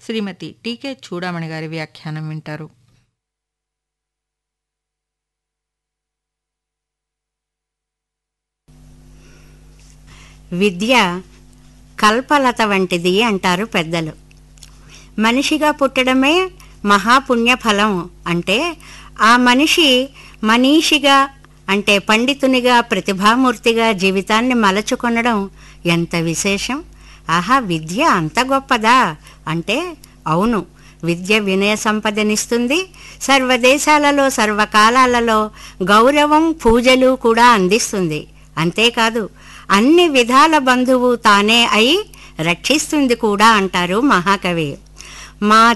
శ్రీమతి టీకే చూడామణి గారి వ్యాఖ్యానం వింటారు విద్య కల్పలత వంటిది అంటారు పెద్దలు మనిషిగా పుట్టడమే మహాపుణ్య ఫలం అంటే ఆ మనిషి మనీషిగా అంటే పండితునిగా ప్రతిభామూర్తిగా జీవితాన్ని మలచుకొనడం ఎంత విశేషం ఆహా విద్య అంత గొప్పదా అంటే అవును విద్య వినయ సంపదనిస్తుంది సర్వదేశాలలో సర్వకాలాలలో గౌరవం పూజలు కూడా అందిస్తుంది అంతేకాదు అన్ని విధాల బంధువు తానే అయి రక్షిస్తుంది కూడా అంటారు మహాకవి మా